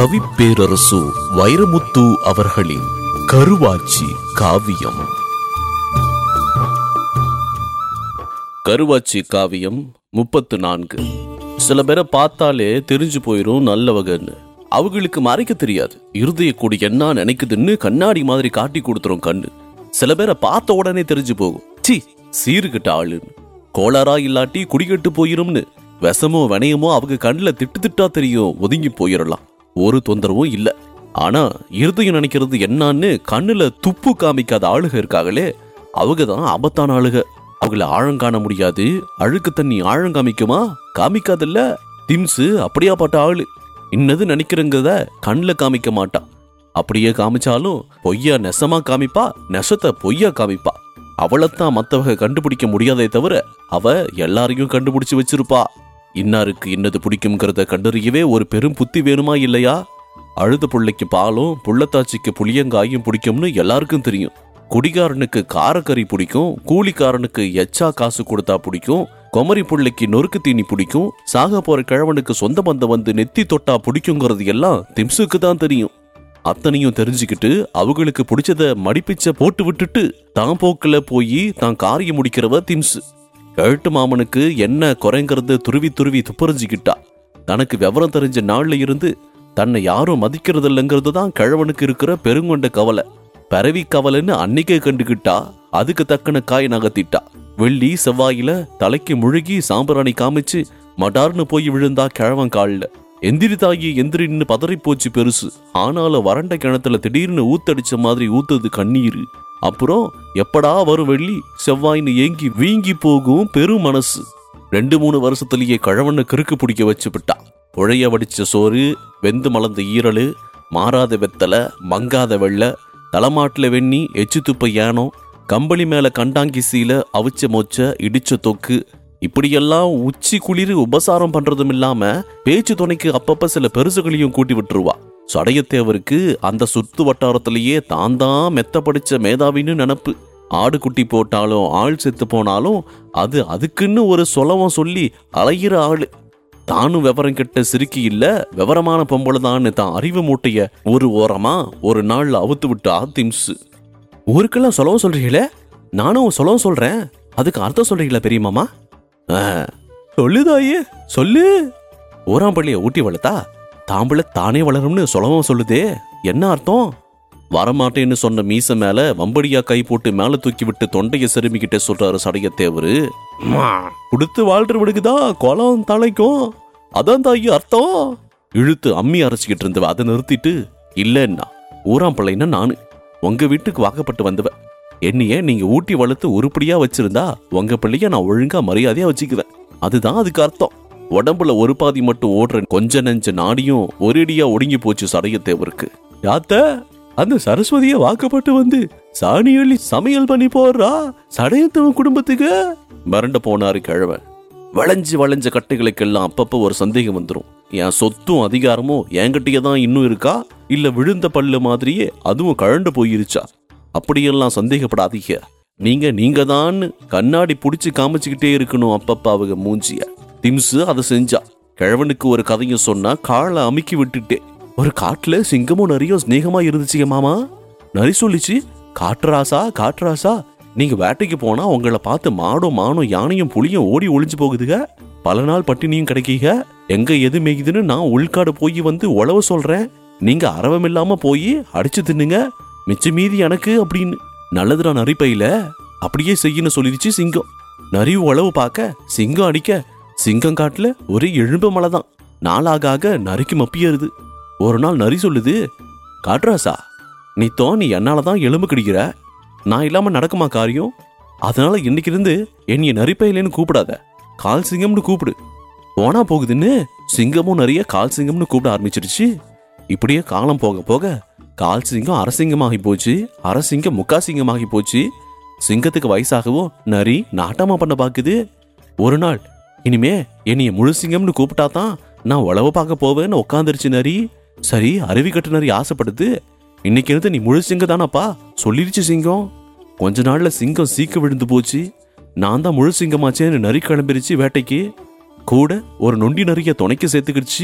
கவிப்பேரரசு வைரமுத்து அவர்களின் கருவாச்சி காவியம் கருவாச்சி காவியம் முப்பத்து நான்கு சில பேரை பார்த்தாலே தெரிஞ்சு போயிரும் நல்லவகன்னு அவங்களுக்கு மறைக்க தெரியாது இருதய கூடி என்ன நினைக்குதுன்னு கண்ணாடி மாதிரி காட்டி கொடுத்துரும் கண்ணு சில பேரை பார்த்த உடனே தெரிஞ்சு போகும் சி சீருகிட்ட ஆளுன்னு கோளாரா இல்லாட்டி குடிகட்டு போயிரும்னு விஷமோ வினயமோ அவங்க கண்ணில் திட்டு திட்டா தெரியும் ஒதுங்கி போயிடலாம் ஒரு தொந்தரவும் இல்ல ஆனா இருதயம் நினைக்கிறது என்னன்னு கண்ணுல துப்பு காமிக்காத ஆளுக இருக்காங்களே அவங்க தான் ஆபத்தான ஆளுக அவங்கள ஆழம் காண முடியாது அழுக்கு தண்ணி ஆழம் காமிக்குமா காமிக்காதுல்ல திம்ஸு அப்படியாப்பட்ட ஆளு இன்னது நினைக்கிறங்கிறத கண்ணில் காமிக்க மாட்டான் அப்படியே காமிச்சாலும் பொய்யா நெசமா காமிப்பா நெசத்தை பொய்யா காமிப்பா அவளைத்தான் மத்தவங்க கண்டுபிடிக்க முடியாதே தவிர அவ எல்லாரையும் கண்டுபிடிச்சு வச்சிருப்பா இன்னாருக்கு இன்னது பிடிக்குங்கிறத கண்டறியவே ஒரு பெரும் புத்தி வேணுமா இல்லையா அழுத புள்ளைக்கு பாலும் புள்ளத்தாச்சிக்கு புளியங்காயும் பிடிக்கும்னு எல்லாருக்கும் தெரியும் குடிகாரனுக்கு காரக்கறி பிடிக்கும் கூலிக்காரனுக்கு எச்சா காசு கொடுத்தா பிடிக்கும் குமரி புள்ளைக்கு நொறுக்கு தீனி பிடிக்கும் சாக போற கிழவனுக்கு சொந்த பந்தம் வந்து நெத்தி தொட்டா பிடிக்குங்கிறது எல்லாம் திம்சுக்கு தான் தெரியும் அத்தனையும் தெரிஞ்சுக்கிட்டு அவங்களுக்கு பிடிச்சத மடிப்பிச்ச போட்டு விட்டுட்டு தான் போக்குல போய் தான் காரியம் முடிக்கிறவ திம்சு கழுட்டு மாமனுக்கு என்ன குறைங்கிறது துருவி துருவி துப்பறிஞ்சுக்கிட்டா தனக்கு விவரம் தெரிஞ்ச நாள்ல இருந்து தன்னை யாரும் மதிக்கிறது இல்லைங்கிறது தான் கிழவனுக்கு இருக்கிற பெருங்கொண்ட கவலை பரவி கவலைன்னு அன்னைக்கே கண்டுகிட்டா அதுக்கு தக்கன காய் நகர்த்திட்டா வெள்ளி செவ்வாயில தலைக்கு முழுகி சாம்பிராணி காமிச்சு மடார்னு போய் விழுந்தா கிழவன் காலில் எந்திரி தாயி எந்திரின்னு பதறி போச்சு பெருசு ஆனாலும் வறண்ட கிணத்துல திடீர்னு ஊத்தடிச்ச மாதிரி ஊத்துது கண்ணீர் அப்புறம் எப்படா வரும் வெள்ளி செவ்வாய்னு ஏங்கி வீங்கி போகும் பெரும் மனசு ரெண்டு மூணு வருஷத்துலயே கழவனை கிறுக்கு பிடிக்க வச்சு விட்டா உழைய வடிச்ச சோறு வெந்து மலர்ந்த ஈரலு மாறாத வெத்தலை மங்காத வெள்ளை தலைமாட்டுல வெண்ணி எச்சு துப்ப யானம் கம்பளி மேல கண்டாங்கி சீல அவிச்ச மொச்ச இடிச்ச தொக்கு இப்படியெல்லாம் உச்சி குளிர் உபசாரம் பண்றதும் இல்லாம பேச்சு துணைக்கு அப்பப்ப சில பெருசுகளையும் கூட்டி விட்டுருவா சடையத்தேவருக்கு அந்த சுத்து வட்டாரத்திலேயே தான் தான் மெத்த படிச்ச மேதாவின்னு நினப்பு ஆடு குட்டி போட்டாலும் ஆள் செத்து போனாலும் அது அதுக்குன்னு ஒரு சொலவம் சொல்லி அலையிற ஆளு தானும் விவரம் கெட்ட சிறுக்கி இல்ல விவரமான பொம்பளை தான் தான் அறிவு மூட்டைய ஒரு ஓரமா ஒரு நாள்ல அவுத்து விட்டா திம்சு ஊருக்கெல்லாம் சொல்லவும் சொல்றீங்களே நானும் சொல்லவும் சொல்றேன் அதுக்கு அர்த்தம் சொல்றீங்களா பெரியமாமா ஆ, சொல்லுதாயே சொல்லு ஊராம்பள்ளிய ஊட்டி வளர்த்தா தாம்பளை தானே வளரும்னு சொல்லவும் சொல்லுதே என்ன அர்த்தம் வரமாட்டேன்னு சொன்ன மீச மேல வம்படியா கை போட்டு மேல தூக்கி விட்டு தொண்டைய செருமிக்கிட்டே சொல்றாரு சடையத்தேவரு கொடுத்து வாழ்றவனுக்குதா குளம் தலைக்கும் அதான் தாயி அர்த்தம் இழுத்து அம்மி அரைச்சிக்கிட்டு இருந்தவ அதை நிறுத்திட்டு இல்லைன்னா ஊராம்பிள்ளைன்னா நானு உங்க வீட்டுக்கு வாக்கப்பட்டு வந்தவ என்னைய நீங்க ஊட்டி வளர்த்து உருப்படியா வச்சிருந்தா உங்க பிள்ளைய நான் ஒழுங்கா மரியாதையா வச்சுக்குவேன் அதுதான் அதுக்கு அர்த்தம் உடம்புல ஒரு பாதி மட்டும் ஓடுற கொஞ்ச நெஞ்ச நாடியும் ஒரேடியா ஒடுங்கி போச்சு சடையத்தேவருக்கு யாத்த அந்த சரஸ்வதிய வாக்கப்பட்டு வந்து சாணி அள்ளி சமையல் பண்ணி போடுறா சடையத்தவன் குடும்பத்துக்கு மிரண்ட போனாரு கிழவன் வளைஞ்சு வளைஞ்ச கட்டைகளுக்கெல்லாம் அப்பப்போ ஒரு சந்தேகம் வந்துடும் என் சொத்தும் அதிகாரமும் என்கிட்டயே தான் இன்னும் இருக்கா இல்ல விழுந்த பல்லு மாதிரியே அதுவும் கழண்டு போயிருச்சா அப்படியெல்லாம் சந்தேகப்படாதீங்க நீங்க நீங்க தான் கண்ணாடி புடிச்சு காமிச்சுக்கிட்டே இருக்கணும் அப்பப்ப அவங்க மூஞ்சிய திம்சு அதை செஞ்சா கிழவனுக்கு ஒரு கதையும் சொன்னா காலை அமுக்கி விட்டுட்டே ஒரு காட்டுல சிங்கமும் நிறைய ஸ்நேகமா இருந்துச்சுங்க மாமா நரி சொல்லிச்சு காட்டுறாசா காட்டுறாசா நீங்க வேட்டைக்கு போனா உங்களை பார்த்து மாடும் மானும் யானையும் புலியும் ஓடி ஒளிஞ்சு போகுதுக பல நாள் பட்டினியும் கிடைக்கீங்க எங்க எது மேய்க்குதுன்னு நான் உள்காடு போய் வந்து உழவு சொல்றேன் நீங்க அரவம் இல்லாம போய் அடிச்சு தின்னுங்க மிச்ச மீதி எனக்கு அப்படின்னு நல்லதுடா நரிப்பையில அப்படியே செய்யன்னு சொல்லிடுச்சு சிங்கம் நரி உழவு பார்க்க சிங்கம் அடிக்க சிங்கம் காட்டுல ஒரே எலும்பு மலை தான் நாளாக ஆக நரிக்கு மப்பியறுது ஒரு நாள் நரி சொல்லுது காட்ராசா நீ தோ நீ என்னால தான் எலும்பு கிடைக்கிற நான் இல்லாம நடக்குமா காரியம் அதனால இன்னைக்கு இருந்து என்னைய நரிப்பையிலேன்னு கூப்பிடாத கால் சிங்கம்னு கூப்பிடு போனா போகுதுன்னு சிங்கமும் நிறைய கால் சிங்கம்னு கூப்பிட ஆரம்பிச்சிருச்சு இப்படியே காலம் போக போக கால் சிங்கம் அரசிங்கமாகி போச்சு அரசிங்கம் முக்கா சிங்கமாகி போச்சு சிங்கத்துக்கு வயசாகவும் நரி நாட்டமா பண்ண பாக்குது ஒரு நாள் இனிமே என்னைய முழு சிங்கம்னு கூப்பிட்டா தான் நான் உழவு பார்க்க போவேன்னு உட்காந்துருச்சு நரி சரி அருவி கட்டு நரி ஆசைப்படுது இன்னைக்கு இருந்து நீ முழு சிங்கம் தானப்பா சொல்லிருச்சு சிங்கம் கொஞ்ச நாள்ல சிங்கம் சீக்க விழுந்து போச்சு நான் தான் முழு சிங்கமாச்சேன்னு நரி கிளம்பிருச்சு வேட்டைக்கு கூட ஒரு நொண்டி நரிய துணைக்கு சேர்த்துக்கிடுச்சு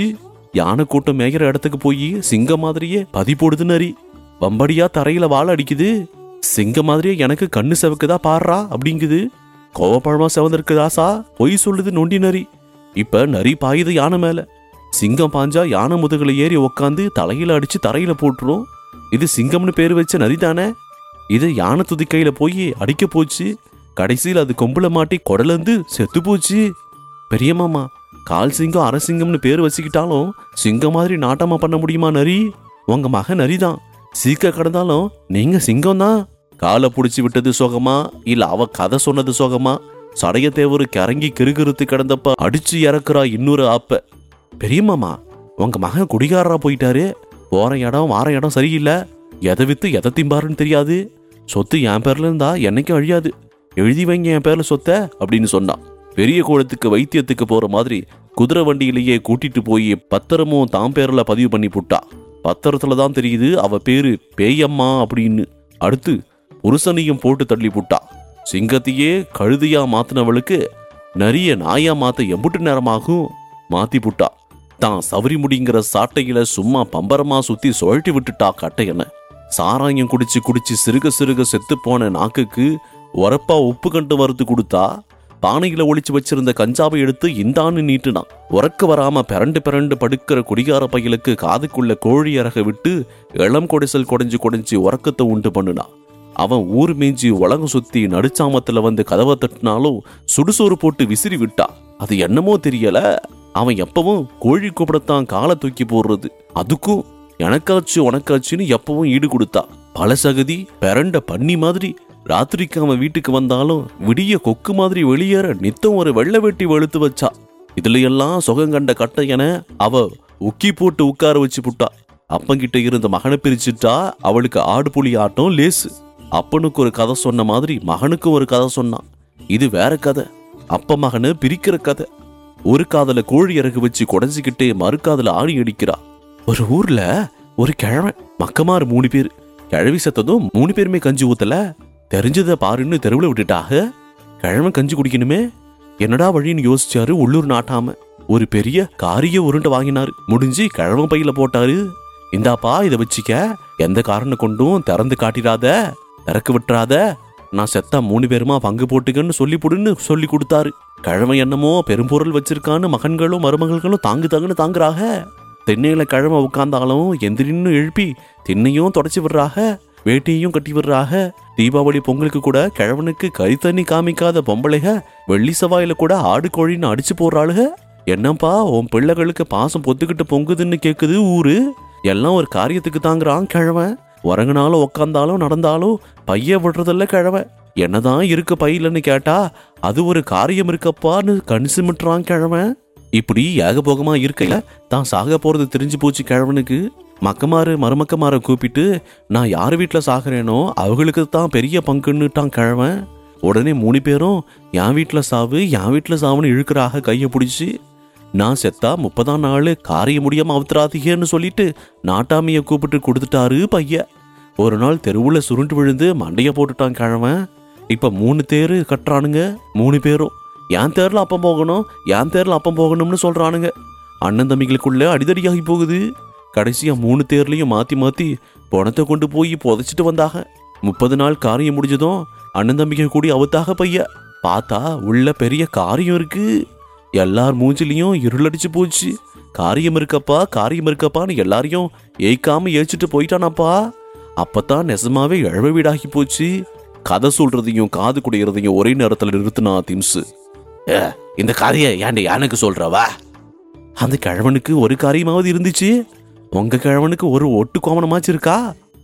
யானை கூட்டம் மேய்கிற இடத்துக்கு போய் சிங்கம் மாதிரியே பதி போடுது நரி வம்படியா தரையில வாழ அடிக்குது சிங்கம் மாதிரியே எனக்கு கண்ணு செவக்குதா பாடுறா அப்படிங்குது கோவப்பழமா செவந்திருக்குதாசா பொய் சொல்லுது நொண்டி நரி இப்ப நரி பாயுது யானை மேல சிங்கம் பாஞ்சா யானை முதுகுல ஏறி உக்காந்து தலையில அடிச்சு தரையில போட்டுரும் இது சிங்கம்னு பேர் வச்ச நரி தானே இது யானை துதிக்கையில போய் அடிக்க போச்சு கடைசியில் அது கொம்புல மாட்டி குடலந்து செத்து போச்சு பெரிய மாமா கால் சிங்கம் அரை சிங்கம்னு பேர் வச்சுக்கிட்டாலும் சிங்கம் மாதிரி நாட்டமா பண்ண முடியுமா நரி உங்க மகன் நரிதான் சீக்க கடந்தாலும் நீங்க சிங்கம் தான் காலை புடிச்சு விட்டது சோகமா இல்ல அவ கதை சொன்னது சோகமா சடையத்தேவரு கிறங்கி கிறுகிறுத்து கிடந்தப்ப அடிச்சு இறக்குறா இன்னொரு ஆப்ப பெரிய மாமா உங்க மகன் குடிகாரரா போயிட்டாரு போற இடம் வார இடம் சரியில்லை எதை வித்து எதை திம்பாருன்னு தெரியாது சொத்து என் பேர்ல இருந்தா என்னைக்கும் அழியாது எழுதி வைங்க என் பேர்ல சொத்த அப்படின்னு சொன்னான் பெரிய கோலத்துக்கு வைத்தியத்துக்கு போற மாதிரி குதிரை வண்டியிலேயே கூட்டிட்டு போய் பத்திரமும் தாம் பேர்ல பதிவு பண்ணி புட்டா பத்திரத்துல தான் தெரியுது அவ பேரு பேயம்மா அப்படின்னு அடுத்து புருஷனையும் போட்டு தள்ளி புட்டா சிங்கத்தையே கழுதியா மாத்தினவளுக்கு நரிய நாயா மாத்த எம்புட்டு நேரமாகும் மாத்தி புட்டா தான் சவரி முடிங்கிற சாட்டையில சும்மா பம்பரமா சுத்தி சுழட்டி விட்டுட்டா கட்டையன சாராயம் குடிச்சு குடிச்சு சிறுக சிறுக செத்து போன நாக்குக்கு உரப்பா உப்பு கண்டு வறுத்து கொடுத்தா பானையில ஒளிச்சு வச்சிருந்த கஞ்சாவை எடுத்து இந்தான்னு நீட்டுனான் உறக்க வராம பிறண்டு பிறண்டு படுக்கிற குடிகார பையலுக்கு காதுக்குள்ள கோழி இறக விட்டு இளம் கொடைசல் கொடைஞ்சு கொடைஞ்சு உறக்கத்தை உண்டு பண்ணுனான் அவன் ஊர் மேய்ஞ்சி உலகம் சுத்தி நடுச்சாமத்துல வந்து கதவை தட்டினாலும் சுடுசோறு போட்டு விசிறி விட்டா அது என்னமோ தெரியல அவன் எப்பவும் கோழி கூப்பிடத்தான் காலை தூக்கி போடுறது அதுக்கும் எனக்காச்சு உனக்காச்சுன்னு எப்பவும் ஈடு கொடுத்தா பழசகதி பிறண்ட பண்ணி மாதிரி ராத்திரிக்கு அவன் வீட்டுக்கு வந்தாலும் விடிய கொக்கு மாதிரி வெளியேற நித்தம் ஒரு வெள்ளை வெட்டி வெளுத்து வச்சா இதுல எல்லாம் சுகம் கண்ட கட்டையன அவ உக்கி போட்டு உட்கார வச்சு புட்டா அப்பங்கிட்ட இருந்த மகனை பிரிச்சுட்டா அவளுக்கு ஆடு புலி ஆட்டம் லேசு அப்பனுக்கு ஒரு கதை சொன்ன மாதிரி மகனுக்கு ஒரு கதை சொன்னான் இது வேற கதை அப்ப மகனை பிரிக்கிற கதை ஒரு காதல கோழி இறகு வச்சு குடஞ்சிக்கிட்டே மறு காதுல ஆணி அடிக்கிறா ஒரு ஊர்ல ஒரு கிழவன் மக்கமாறு மூணு பேர் கிழவி செத்ததும் மூணு பேருமே கஞ்சி ஊத்தல தெரிஞ்சதை பாருன்னு தெருவில் விட்டுட்டாக கிழவன் கஞ்சி குடிக்கணுமே என்னடா வழின்னு யோசிச்சாரு உள்ளூர் நாட்டாம ஒரு பெரிய காரிய உருண்டை வாங்கினாரு முடிஞ்சு கிழவன் பையில போட்டாரு இந்தாப்பா இதை வச்சுக்க எந்த காரணம் கொண்டும் திறந்து காட்டிடாத திறக்க விட்டுறாத நான் செத்தா மூணு பேருமா பங்கு போட்டுக்கன்னு சொல்லி போடுன்னு சொல்லி கொடுத்தாரு கிழவன் என்னமோ பெரும்பொருள் வச்சிருக்கான்னு மகன்களும் மருமகள்களும் தாங்கு தாங்குன்னு தாங்குறாக தென்னையில கிழமை உட்கார்ந்தாலும் எந்திரின்னு எழுப்பி திண்ணையும் தொடச்சி விடுறாக வேட்டியையும் கட்டி விடுறாக தீபாவளி பொங்கலுக்கு கூட கிழவனுக்கு கறி தண்ணி காமிக்காத பொம்பளைக வெள்ளி செவ்வாயில கூட ஆடு கோழின்னு அடிச்சு போடுறாளுக என்னப்பா உன் பிள்ளைகளுக்கு பாசம் பொத்துக்கிட்டு பொங்குதுன்னு கேக்குது ஊரு எல்லாம் ஒரு காரியத்துக்கு தாங்குறான் கிழவன் உறங்கினாலும் உக்காந்தாலும் நடந்தாலும் பைய விடுறதில்ல கிழவன் என்னதான் இருக்கு பையிலன்னு கேட்டா அது ஒரு காரியம் இருக்கப்பான்னு கண் சிமிட்டுறான் கிழவன் இப்படி ஏகபோகமா இருக்கையில தான் சாக போறது தெரிஞ்சு போச்சு கிழவனுக்கு மக்கமாரு மருமக்கமார கூப்பிட்டு நான் யார் வீட்டில் சாகுறேனோ அவங்களுக்கு தான் பெரிய பங்குன்னுட்டான் கிழவன் உடனே மூணு பேரும் என் வீட்டில் சாவு என் வீட்டில் சாவுன்னு இழுக்கிறாக கையை பிடிச்சி நான் செத்தா முப்பதாம் நாள் காரிய முடியாம அவுத்துறாதீங்கன்னு சொல்லிட்டு நாட்டாமைய கூப்பிட்டு கொடுத்துட்டாரு பையன் ஒரு நாள் தெருவுல சுருண்டு விழுந்து மண்டைய போட்டுட்டான் கிழவன் இப்ப மூணு தேரு கட்டுறானுங்க மூணு பேரும் என் தேர்ல அப்பம் போகணும் என் தேர்ல அப்பம் போகணும்னு சொல்றானுங்க அண்ணன் தம்பிகளுக்குள்ள அடிதடியாகி போகுது கடைசியா மூணு தேர்லயும் மாத்தி மாத்தி பணத்தை கொண்டு போய் புதைச்சிட்டு வந்தாக முப்பது நாள் காரியம் முடிஞ்சதும் அண்ணன் தம்பிகள் கூடி அவுத்தாக பைய பார்த்தா உள்ள பெரிய காரியம் இருக்கு எல்லார் மூஞ்சிலையும் இருளடிச்சு போச்சு காரியம் இருக்கப்பா காரியம் இருக்கப்பான்னு எல்லாரையும் ஏய்க்காம ஏச்சிட்டு போயிட்டானாப்பா அப்பதான் நெசமாவே இழவ வீடாகி போச்சு கதை சொல்றதையும் காது குடையிறதையும் ஒரே நேரத்துல நிறுத்தினா திம்சு "ஏ, இந்த கதையை ஏன்டா எனக்கு சொல்றவா அந்த கிழவனுக்கு ஒரு காரியமாவது இருந்துச்சு உங்க கிழவனுக்கு ஒரு ஒட்டு கோமணமாச்சு இருக்கா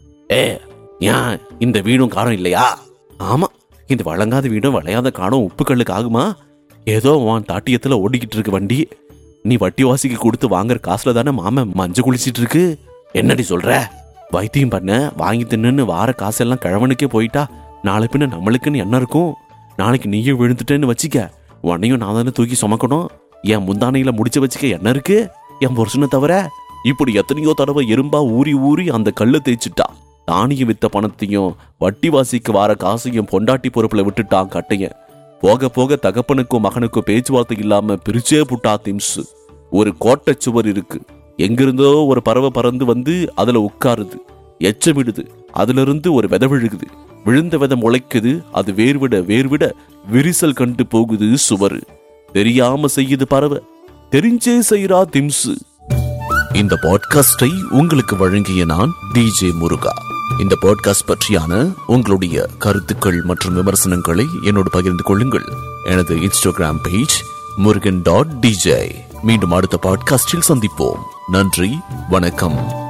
ஏ ஏன் இந்த வீடும் காரம் இல்லையா ஆமா இந்த வழங்காத வீடும் விளையாத காடும் உப்பு கல்லுக்கு ஆகுமா ஏதோ உன் தாட்டியத்துல ஓடிக்கிட்டு இருக்கு வண்டி நீ வட்டி வாசிக்கு கொடுத்து வாங்குற காசுல தானே மாமன் மஞ்ச குளிச்சிட்டு இருக்கு என்னடி சொல்ற வைத்தியம் பண்ண வாங்கி தின்னுன்னு வார காசெல்லாம் கிழவனுக்கே போயிட்டா நாளை பின்ன நம்மளுக்குன்னு என்ன இருக்கும் நாளைக்கு நீயும் விழுந்துட்டேன்னு வச்சிக்க உன்னையும் நான் தானே தூக்கி சுமக்கணும் என் முந்தானையில முடிச்சு வச்சுக்க என்ன இருக்கு என் புருஷனை தவிர இப்படி எத்தனையோ தடவை எறும்பா ஊறி ஊறி அந்த கல்லை தேய்ச்சிட்டா தானியம் வித்த பணத்தையும் வட்டி வாசிக்கு வார காசையும் பொண்டாட்டி பொறுப்புல விட்டுட்டான் கட்டையன் போக போக தகப்பனுக்கும் மகனுக்கும் பேச்சுவார்த்தை இல்லாம பிரிச்சே புட்டா திம்ஸ் ஒரு கோட்டை சுவர் இருக்கு எங்கிருந்தோ ஒரு பறவை பறந்து வந்து அதுல உட்காருது எச்சமிடுது அதுல இருந்து ஒரு விதை விழுகுது விழுந்த விதை முளைக்குது அது வேர்விட வேர்விட விரிசல் கண்டு போகுது சுவரு தெரியாம செய்யுது பறவை தெரிஞ்சே செய்யறா திம்சு இந்த பாட்காஸ்டை உங்களுக்கு வழங்கிய நான் டிஜே முருகா இந்த பாட்காஸ்ட் பற்றியான உங்களுடைய கருத்துக்கள் மற்றும் விமர்சனங்களை என்னோடு பகிர்ந்து கொள்ளுங்கள் எனது Instagram page Murugan dot DJ மீண்டும் அடுத்த பாட்காஸ்டில் சந்திப்போம் நன்றி வணக்கம்